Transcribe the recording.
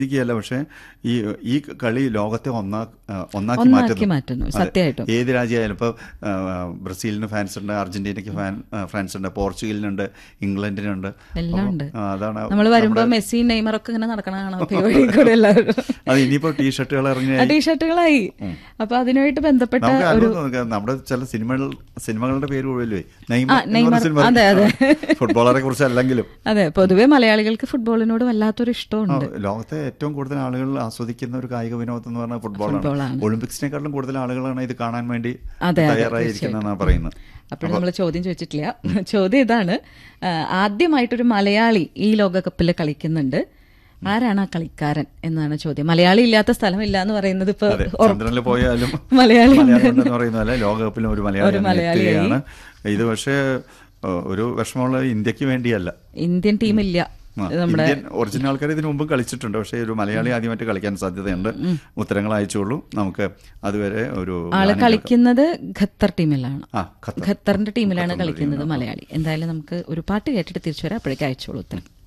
ഇരിക്കുകയല്ല പക്ഷേ ഈ ഈ കളി ലോകത്തെ ഒന്നാ ആ, ഒന്നാക്കി ഒന്നാക്കി മാറ്റുന്നു മാറ്റുന്നു അതെ. സത്യമായിട്ടും ഏത് രാജ്യമായാലും ഇപ്പോൾ ബ്രസീലിന് ഫാൻസ് ഉണ്ട് അർജന്റീനയ്ക്ക് ഫാൻ ഫാൻസ് ഉണ്ട് പോർച്ചുഗലിനുണ്ട് ഇംഗ്ലണ്ടിനുണ്ട് എല്ലാം ഉണ്ട് ആ, അതാണ് നമ്മൾ വരുമ്പോ മെസ്സി നെയ്മർ ഒക്കെ ഇങ്ങനെ നടക്കണ കാണാം ഇപ്പൊ ഈ വഴി കൂടെ എല്ലാവരും അത് ഇനിയിപ്പോൾ ടീഷർട്ടുകൾ ഇറങ്ങി ആ ടീഷർട്ടുകളായി അപ്പൊ അതിനുമായിട്ട് ബന്ധപ്പെട്ട നമുക്ക് ഒരു അറിവ് നോക്കാം. നമ്മുടെ ചില സിനിമകൾ സിനിമകളുടെ പേര് പോലും ആ, നെയ്മർ. അതെ, അതെ. ഫുട്ബോളറെ കുറിച്ച് അല്ലെങ്കിലും അതെ പൊതുവെ മലയാളികൾക്ക് ഫുട്ബോളിനോട് വല്ലാത്തൊരു ഇഷ്ടമുണ്ട് ആ, ലോകത്തെ ഏറ്റവും കൂടുതൽ ആളുകൾ ആസ്വദിക്കുന്ന ഒരു കായിക വിനോദം എന്ന് പറഞ്ഞാൽ ഫുട്ബോളാണ് ഫുട്ബോളാണ്. ഒളിമ്പിക്സിനെക്കാട്ടിലും കൂടുതൽ ആളുകളാണ് ഇത് കാണാൻ വേണ്ടി അതെ, അതെ, തയ്യാറായിരിക്കുന്നതെന്നാണ് പറയുന്നത് അപ്പോൾ നമ്മൾ ചോദ്യം ചോദിച്ചിട്ടില്ല ചോദ്യം ഇതാണ് ആ, ആദ്യമായിട്ടൊരു മലയാളി ഈ ലോകകപ്പിൽ കളിക്കുന്നുണ്ട് ആരാണ് ആ കളിക്കാരൻ എന്നാണ് ചോദ്യം മലയാളി ഇല്ലാത്ത സ്ഥലമില്ല എന്ന് പറയുന്നത് ഇപ്പൊ അതെ ഉറപ്പ്. ചന്ദ്രനിൽ പോയാലും മലയാളി ഉണ്ട്. മലയാളം ഉണ്ടെന്ന് പറയുന്നതല്ല ലോകകപ്പിലും ഒരു മലയാളി ഒരു മലയാളിയായി. എത്തുകയാണ് ഇത് പക്ഷേ ഏഹ്, ഒരു വിഷമമുള്ള ഇന്ത്യക്ക് വേണ്ടിയല്ല ഇന്ത്യൻ ടീമില്ല ആ, നമ്മുടെ ഇന്ത്യൻ ഒറിജിനൽ ആൾക്കാർ ഇതിനു മുമ്പും കളിച്ചിട്ടുണ്ട് പക്ഷേ ഒരു മലയാളി ആദ്യമായിട്ട് കളിക്കാൻ സാധ്യതയുണ്ട് ഉത്തരങ്ങൾ അയച്ചോളൂ നമുക്ക് അതുവരെ ഒരു ആള് ഗാനം കളിക്കുന്നത് ഖത്തർ ടീമിലാണ് ആ, ഖത്തർ. ഖത്തറിന്റെ ടീമിലാണ് ഖത്തറിന്റെ കളിക്കുന്നത് ടീമിലാണ്. മലയാളി എന്തായാലും നമുക്ക് ഒരു പാട്ട് കേട്ടിട്ട് തിരിച്ചു വരാം അപ്പോഴേക്കും അയച്ചോളൂ ഉത്തരം